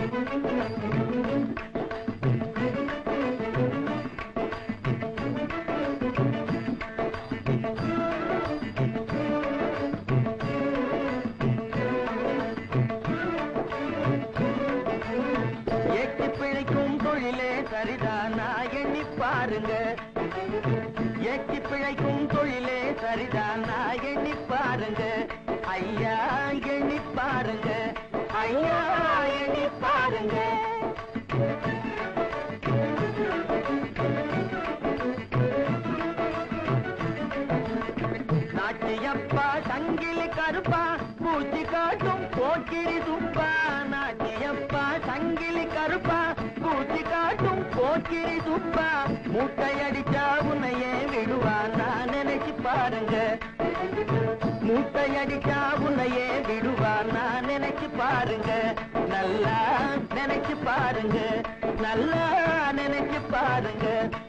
எட்டி பிழைக்கும் தொழிலே சரிதானா எண்ணி பாருங்க எட்டி பிழைக்கும் தொழிலே சரிதானா எண்ணி பாருங்க ஐயா எண்ணி பாருங்க ஐயா எண்ணி பாருங்க நாட்டியப்பா சங்கிலி கருப்பா பூச்சி காட்டும் போக்கிரி துப்பா நாட்டியப்பா சங்கிலி கருப்பா பூச்சி காட்டும் போக்கிரி துப்பா மூட்டை அடிச்சா உன்னையே விடுவா நான் நினைச்சு பாருங்க மூட்டை அடிச்சா உன்னையே விடுவா நான் நினைச்சு பாருங்க நல்லா நினைச்சு பாருங்க நல்லா நினைச்சு பாருங்க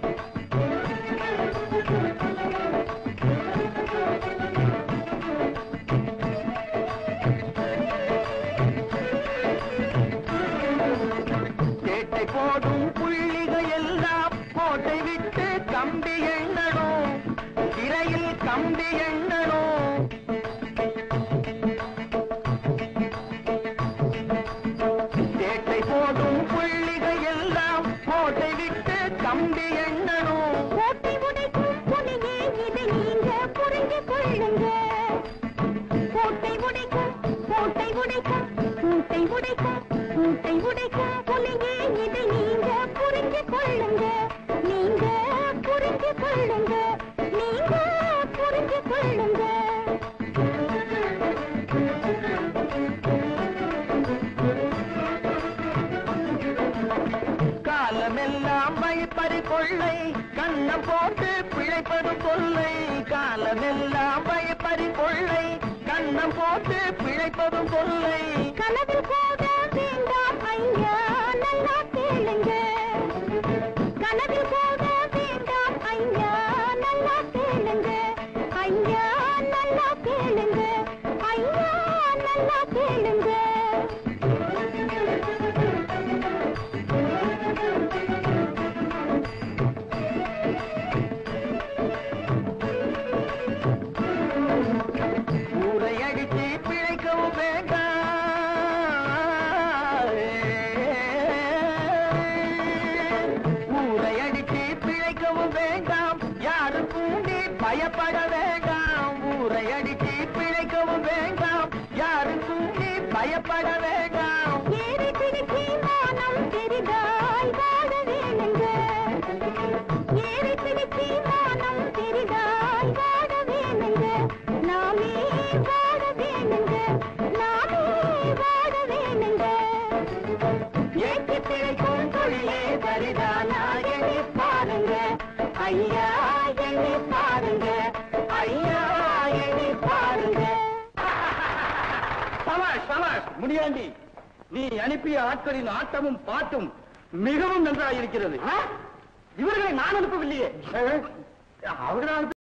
சேட்டை போடும் புள்ளிகள் எல்லாம் கோட்டை விட்டு கம்பி எண்ணணும் சிறையில் கம்பி எண்ணணும் சேட்டை போடும் புள்ளிகள் எல்லாம் கோட்டை விட்டு கம்பி எண்ணணும் கோட்டை உடைக்கும் புலியே இதை நீங்க புரிந்து கொள்ளுங்க கோட்டை உடைக்கும் கோட்டை உடைக்கும் மூட்டை உடைக்கும் மூட்டை உடைக்கும் புலியே இதை நீங்க புரிந்து கொள்ளுங்க நீங்க புரிந்து கொள்ளுங்க நீங்க புரிந்து கொள்ளுங்க காலமெல்லாம் வழிப்பறி கொள்ளை கண்ணம் போட்டு பிழைப்பது கொள்ளை காலமெல்லாம் வழிப்பறி கொள்ளை கண்ணம் போட்டு பிழைப்பதும் கொள்ளை கனவில் போக வேண்டாம் ஐயா நல்லா கேளுங்க கனவில் போக வேண்டாம் ஐயா நல்லா கேளுங்க ஐயா நல்லா கேளுங்க ஐயா நல்லா கேளுங்க ஊரை அடிச்சு பிழைக்கவும் வேண்டாம் ஊரை அடிச்சு பிழைக்கவும் வேண்டாம் யாருக்கும் நீ பயப்பட வேண்டாம் ஊரை அடிச்சு பிழைக்கவும் வேண்டாம் யாருக்கும் நீ பயப்பட வேண்டாம் ஏறி பிடிச்சி மானம் பெரிதாய் வாழ வேணுங்க ஏறி பிடிச்சி மானம் பெரிதாய் வாழ வேணுங்க நாமே வாழ வேணுங்க நாமே வாழ வேணுங்க ஏற்றி பிழைக்கும் தொழிலே சரிதானா எண்ணி பாருங்க ஐயா எண்ணி பாருங்க ஐயா எண்ணி பாருங்க சபாஷ் சபாஷ் முடியாண்டி நீ அனுப்பிய ஆட்களின் ஆட்டமும் பாட்டும் மிகவும் நன்றாக இருக்கிறது இவர்களை நான் அனுப்பவில்லையே அவர்களால்